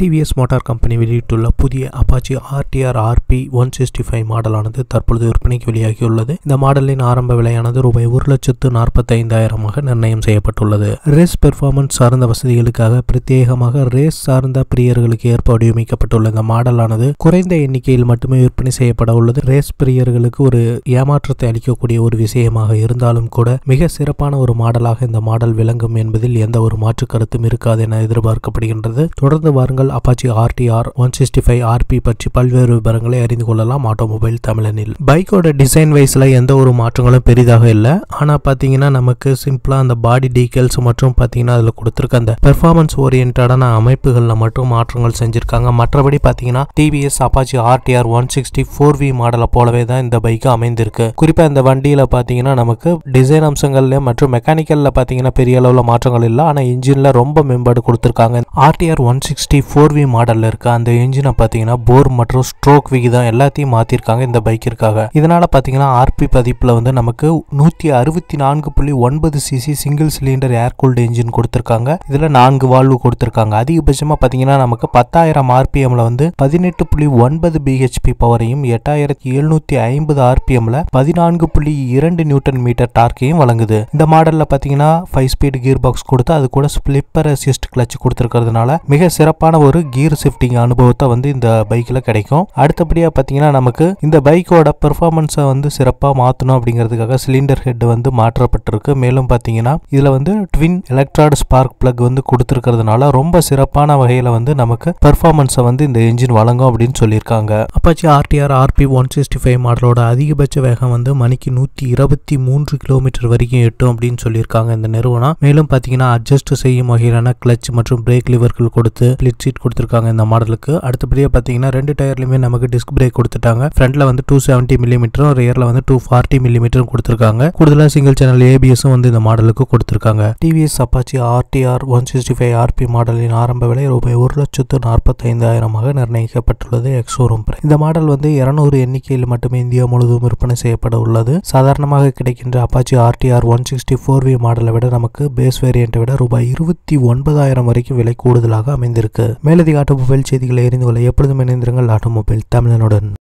TVS motor company வெளியிட்டுள்ள புதிய Apache RTR RP one sixty five மாடலானது தற்பொழுது விற்பனைக்கு வெளியாகியுள்ளது இந்த மாடலின் ஆரம்ப விலையானது ரூபாய் ஒரு லட்சத்து நாற்பத்தைந்தாயிரமாக நிர்ணயம் செய்யப்பட்டுள்ளது ரேஸ் பெர்ஃபார்மன்ஸ் சார்ந்த வசதிகளுக்காக பிரத்யேகமாக ரேஸ் சார்ந்த பிரியர்களுக்கு ஏற்ப வடிவமைக்கப்பட்டுள்ள இந்த மாடலானது குறைந்த எண்ணிக்கையில் மட்டுமே விற்பனை செய்யப்பட உள்ளது ரேஸ் பிரியர்களுக்கு ஒரு ஏமாற்றத்தை அளிக்கக்கூடிய ஒரு விஷயமாக இருந்தாலும் கூட மிக சிறப்பான ஒரு மாடலாக இந்த மாடல் விளங்கும் என்பதில் எந்த ஒரு மாற்று கருத்தும் இருக்காது என எதிர்பார்க்கப்படுகின்றது தொடர்ந்து வாருங்கள் Apache RTR one sixty five RP பற்றி பல்வேறு விவரங்களை அறிந்து கொள்ளலாம் ஆட்டோமொபைல் தமிழனில் பைக்கோட டிசைன் வைஸ்ல எந்த ஒரு மாற்றங்களும் பெரிதாக இல்லை ஆனா பாத்தீங்கன்னா நமக்கு சிம்பிளா அந்த பாடி டீட்டெயில்ஸ் மற்றும் பாத்தீங்கன்னா அதுல கொடுத்திருக்க அந்த பெர்ஃபார்மன்ஸ் ஓரியன்டான அமைப்புகள்ல மட்டும் மாற்றங்கள் செஞ்சிருக்காங்க மற்றபடி பாத்தீங்கன்னா TVS Apache RTR one sixty four V மாடலை போலவே தான் இந்த பைக் அமைந்திருக்கு குறிப்பா இந்த வண்டியில பாத்தீங்கன்னா நமக்கு டிசைன் அம்சங்கள்ல மற்றும் மெக்கானிக்கல்ல பாத்தீங்கன்னா பெரிய அளவுல மாற்றங்கள் இல்லை ஆனா இன்ஜின்ல ரொம்ப மேம்பாடு கொடுத்திருக்காங்க RTR one sixty four V மாடல்ல இருக்க அந்த இன்ஜினை பாத்தீங்கன்னா போர் மற்றும் ஸ்ட்ரோக் விகிதம் எல்லாத்தையும் மாத்திருக்காங்க இந்த பைக்கிற்காக இதனால பாத்தீங்கன்னா ஆர்பி பதிப்புல வந்து நமக்கு நூத்தி அறுபத்தி நான்கு புள்ளி ஒன்பது CC single cylinder air cooled engine கொடுத்திருக்காங்க இதுல நான்கு வால்வு கொடுத்திருக்காங்க அதிகபட்சமா பாத்தீங்கன்னா நமக்கு பத்தாயிரம் ஆர்பிஎம்ல வந்து பதினெட்டு புள்ளி ஒன்பது பிஹெச்பி பவரையும் எட்டாயிரத்தி எழுநூத்தி ஐம்பது ஆர்பிஎம்ல பதினான்கு புள்ளி இரண்டு நியூட்டன் மீட்டர் டார்க்கையும் வழங்குது இந்த மாடல்ல பாத்தீங்கன்னா ஃபைவ் ஸ்பீட் கியர் பாக்ஸ் கொடுத்து அது கூட ஸ்பிளிப்பர் அசிஸ்ட் கிளச் கொடுத்துருக்கிறதுனால மிக சிறப்பான ஒரு கியர் ஷிஃப்டிங் அனுபவத்தை வந்து இந்த பைக்கில் கிடைக்கும் அடுத்தபடியாக பார்த்தீங்கன்னா நமக்கு இந்த பைக்கோட பெர்ஃபார்மன்ஸை வந்து சிறப்பாக மாற்றணும் அப்படிங்கிறதுக்காக சிலிண்டர் ஹெட் வந்து மாற்றப்பட்டிருக்கு மேலும் பார்த்தீங்கன்னா இதில் வந்து ட்வின் எலக்ட்ராய்டு ஸ்பார்க் பிளக் வந்து கொடுத்துருக்கிறதுனால ரொம்ப சிறப்பான வகையில் வந்து நமக்கு பெர்ஃபார்மன்ஸை வந்து இந்த இன்ஜின் வழங்கும் அப்படின்னு சொல்லியிருக்காங்க Apache RTR RP one sixty five மாடலோட அதிகபட்ச வேகம் வந்து மணிக்கு நூற்றி இருபத்தி மூன்று கிலோமீட்டர் வரைக்கும் எட்டும் அப்படின்னு சொல்லியிருக்காங்க இந்த நிறுவனம் மேலும் பார்த்தீங்கன்னா அட்ஜஸ்ட் செய்யும் வகையிலான கிளச் மற்றும் பிரேக் லிவர்கள் கொடுத்து ஸ்பிளிட் சீட் கொடுத்துருக்காங்க இந்த மாடலுக்கு அடுத்தபடியாக பார்த்தீங்கன்னா ரெண்டு டயர்லையுமே நமக்கு டிஸ்க் பிரேக் கொடுத்துட்டாங்க ஃப்ரண்ட்ல வந்து டூ செவன்ட்டி மில்லிமீட்டரும் ரியரில் வந்து டூ ஃபார்ட்டி மில்லிமீட்டரும் கொடுத்துருக்காங்க கூடுதலாக சிங்கிள் சேனல் ஏபிஎஸும் வந்து இந்த மாடலுக்கு கொடுத்துருக்காங்க TVS Apache RTR one sixty five RP மாடலின் ஆரம்ப விலை ரூபாய் ஒரு லட்சத்து நாற்பத்தைந்தாயிரமாக நிர்ணயிக்கப்பட்டுள்ளது எக்ஸோரூம் இந்த மாடல் வந்து இருநூறு எண்ணிக்கையில் மட்டுமே இந்தியா முழுவதும் விற்பனை செய்யப்பட உள்ளது சாதாரணமாக கிடைக்கின்ற Apache RTR one sixty four V மாடலை விட நமக்கு பேஸ் வேரியண்ட்டை விட ரூபாய் இருபத்தி ஒன்பதாயிரம் வரைக்கும் விலை கூடுதலாக அமைந்திருக்கு மேலதிக ஆட்டோமொபைல் செய்திகளை அறிந்து கொள்ள எப்பொழுதும் இணைந்திருங்கள் ஆட்டோமொபைல் தமிழனுடன்